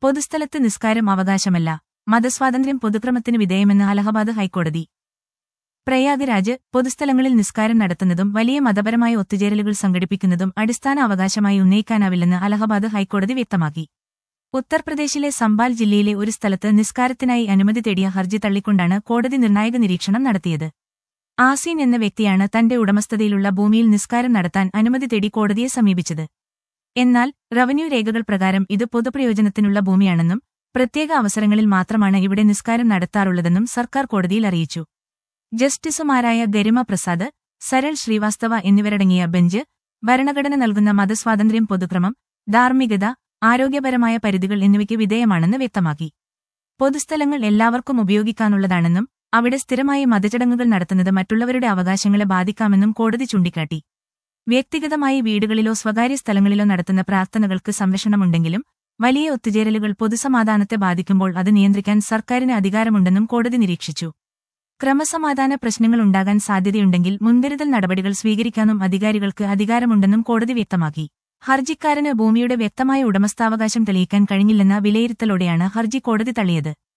പൊതുസ്ഥലത്ത് നിസ്കാരം അവകാശമല്ല മതസ്വാതന്ത്ര്യം പൊതുക്രമത്തിന് വിധേയമെന്ന് അലഹബാദ് ഹൈക്കോടതി പ്രയാഗ്രാജ് പൊതുസ്ഥലങ്ങളിൽ നിസ്കാരം നടത്തുന്നതും വലിയ മതപരമായ ഒത്തുചേരലുകൾ സംഘടിപ്പിക്കുന്നതും അടിസ്ഥാന അവകാശമായി ഉന്നയിക്കാനാവില്ലെന്ന് അലഹബാദ് ഹൈക്കോടതി വ്യക്തമാക്കി ഉത്തർപ്രദേശിലെ സംബാൽ ജില്ലയിലെ ഒരു സ്ഥലത്ത് നിസ്കാരത്തിനായി അനുമതി തേടിയ ഹർജി തള്ളിക്കൊണ്ടാണ് കോടതി നിർണായക നിരീക്ഷണം നടത്തിയത് ആസീൻ എന്ന വ്യക്തിയാണ് തന്റെ ഉടമസ്ഥതയിലുള്ള ഭൂമിയിൽ നിസ്കാരം നടത്താൻ അനുമതി തേടി കോടതിയെ സമീപിച്ചത് എന്നാൽ റവന്യൂ രേഖകൾ പ്രകാരം ഇത് പൊതുപ്രയോജനത്തിനുള്ള ഭൂമിയാണെന്നും പ്രത്യേക അവസരങ്ങളിൽ മാത്രമാണ് ഇവിടെ നിസ്കാരം നടത്താറുള്ളതെന്നും സർക്കാർ കോടതിയിൽ അറിയിച്ചു ജസ്റ്റിസുമാരായ ഗരിമ പ്രസാദ് സരൾ ശ്രീവാസ്തവ എന്നിവരടങ്ങിയ ബെഞ്ച് ഭരണഘടന നൽകുന്ന മതസ്വാതന്ത്ര്യം പൊതുക്രമം ധാർമ്മികത ആരോഗ്യപരമായ പരിധികൾ എന്നിവയ്ക്ക് വിധേയമാണെന്ന് വ്യക്തമാക്കി പൊതുസ്ഥലങ്ങൾ എല്ലാവർക്കും ഉപയോഗിക്കാനുള്ളതാണെന്നും അവിടെ സ്ഥിരമായി മതചടങ്ങുകൾ നടത്തുന്നത് മറ്റുള്ളവരുടെ അവകാശങ്ങളെ ബാധിക്കാമെന്നും കോടതി ചൂണ്ടിക്കാട്ടി വ്യക്തിഗതമായി വീടുകളിലോ സ്വകാര്യ സ്ഥലങ്ങളിലോ നടത്തുന്ന പ്രാർത്ഥനകൾക്ക് സംരക്ഷണമുണ്ടെങ്കിലും വലിയ ഒത്തുചേരലുകൾ പൊതുസമാധാനത്തെ ബാധിക്കുമ്പോൾ അത് നിയന്ത്രിക്കാൻ സർക്കാരിന് അധികാരമുണ്ടെന്നും കോടതി നിരീക്ഷിച്ചു ക്രമസമാധാന പ്രശ്നങ്ങൾ ഉണ്ടാകാൻ സാധ്യതയുണ്ടെങ്കിൽ മുൻകരുതൽ നടപടികൾ സ്വീകരിക്കാനും അധികാരികൾക്ക് അധികാരമുണ്ടെന്നും കോടതി വ്യക്തമാക്കി ഹർജിക്കാരന് ഭൂമിയുടെ വ്യക്തമായ ഉടമസ്ഥാവകാശം തെളിയിക്കാൻ കഴിഞ്ഞില്ലെന്ന വിലയിരുത്തലോടെയാണ് ഹർജി കോടതി തള്ളിയത്